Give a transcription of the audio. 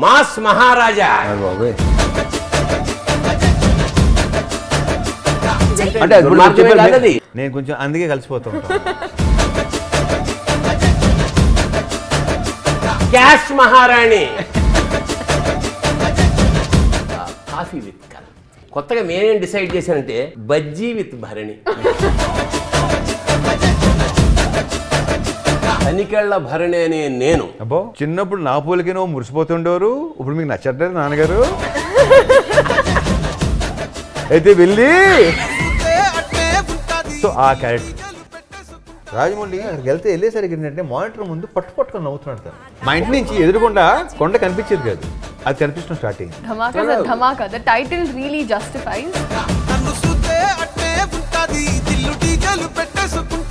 Mass మహారాజా బాబోయ్ అంటే అది ఇప్పుడు దుర్మార్గమే చెప్పారు కాదు అది. నేను కొంచెం అందుకే కలిసిపోతూ ఉంటాను క్యాష్ మహారాణి కాఫీ విత్ కల్ కొత్తగా నేనేం డిసైడ్ చేశానంటే బజ్జీ విత్ భరణి తనికెళ్ళ భరణి అనే నేను అబ్బో చిన్నప్పుడు నా పోలికనో మురిసిపోతుండేవారు ఇప్పుడు మీకు నచ్చట్లేదు నాన్నగారు అయితే వెళ్ళి సో ఆ క్యారెక్టర్ రాజమౌళి అక్కడికి వెళ్తే వెళ్ళేసరికి ఏంటంటే మానిటర్ ముందు పట్టు పట్టుకొని నవ్వుతున్నాడు తను. మా ఇంటి నుంచి ఎదురుకుండా కొండ కనిపించేది కాదు అది కనిపించడం స్టార్ట్ అయింది Dhamaka is a dhamaka. The title really justifies. నన్ను చూస్తే అట్టే ఉంటాది దిల్లు డీజలు పెట్టేసుకుంటా